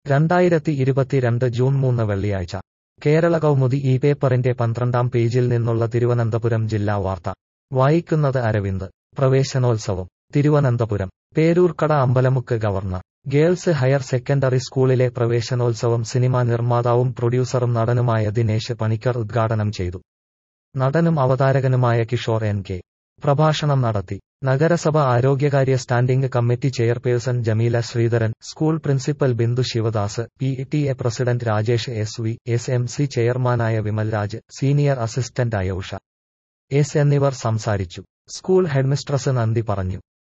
രണ്ടായിരത്തി ഇരുപത്തിരണ്ട് ജൂൺ മൂന്ന് വെള്ളിയാഴ്ച കേരള കൗമുദി ഈ പേപ്പറിന്റെ പന്ത്രണ്ടാം പേജിൽ നിന്നുള്ള തിരുവനന്തപുരം ജില്ലാ വാർത്ത വായിക്കുന്നത് അരവിന്ദ് പ്രവേശനോത്സവം Thiruvananthapuram Peroorkada Ambalamukku governor girls higher secondary സ്കൂളിലെ പ്രവേശനോത്സവം സിനിമാ നിർമ്മാതാവും പ്രൊഡ്യൂസറും നടനുമായ ദിനേശ് പണിക്കർ ഉദ്ഘാടനം ചെയ്തു നടനും അവതാരകനുമായ കിഷോർ എൻ കെ പ്രഭാഷണം നടത്തി നഗരസഭ ആരോഗ്യകാര്യ standing committee chairperson Jameela Sreedharan school principal Bindu Sivadas P T A president Rajesh S V S M C ചെയർമാനായ വിമൽരാജ് സീനിയർ അസിസ്റ്റന്റ് ആയ ഉഷ എസ് എന്നിവർ സംസാരിച്ചു സ്കൂൾ ഹെഡ്മിസ്ട്രസ് നന്ദി പറഞ്ഞു